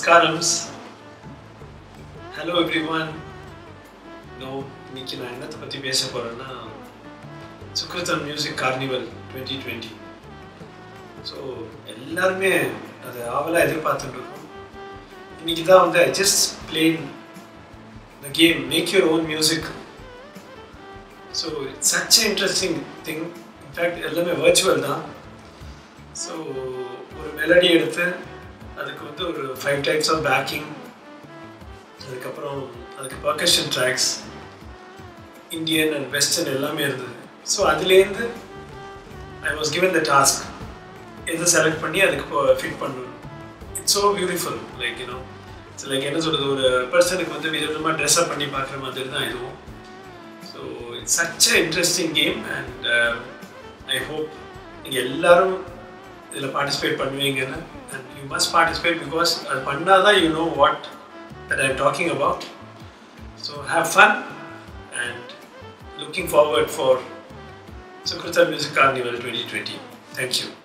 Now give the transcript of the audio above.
நமஸ்காரம்ஸ் hello everyone no இன்னைக்கு நான் என்னத்தை பற்றி பேச போகிறேன்னா சுக்ரதன் music carnival twenty twenty so எல்லாருமே அதை ஆவலாக எதிர்பார்த்துட்டு இருக்கோம் இன்னைக்கு தான் வந்து I just played the game make your own music so it's such interesting thing in fact எல்லாமே வர்ச்சுவல் தான் ஸோ ஒரு மெலடி எடுத்து அதுக்கு வந்து ஒரு ஃபைவ் டைப்ஸ் ஆஃப் பேக்கிங் அதுக்கப்புறம் அதுக்கு percussion tracks Indian and western எல்லாமே இருந்தது ஸோ அதுலேருந்து I was given the task எதை செலக்ட் பண்ணி அதுக்கு ஃபிட் பண்ணணும் it's so beautiful like you know it's like என்ன சொல்கிறது ஒரு பர்சனுக்கு வந்து விதவிதமாக ட்ரெஸ்அப் பண்ணி பார்க்குற மாதிரி தான் இதுவும் so it's such a interesting game and I hope நீங்கள் எல்லாரும் இதில் பார்ட்டிசிபேட் பண்ணுவீங்கன்னு and you must participate because அது பண்ணால் தான் you know what that I am talking about so have fun and looking forward for Sukrutha music carnival twenty twenty thank you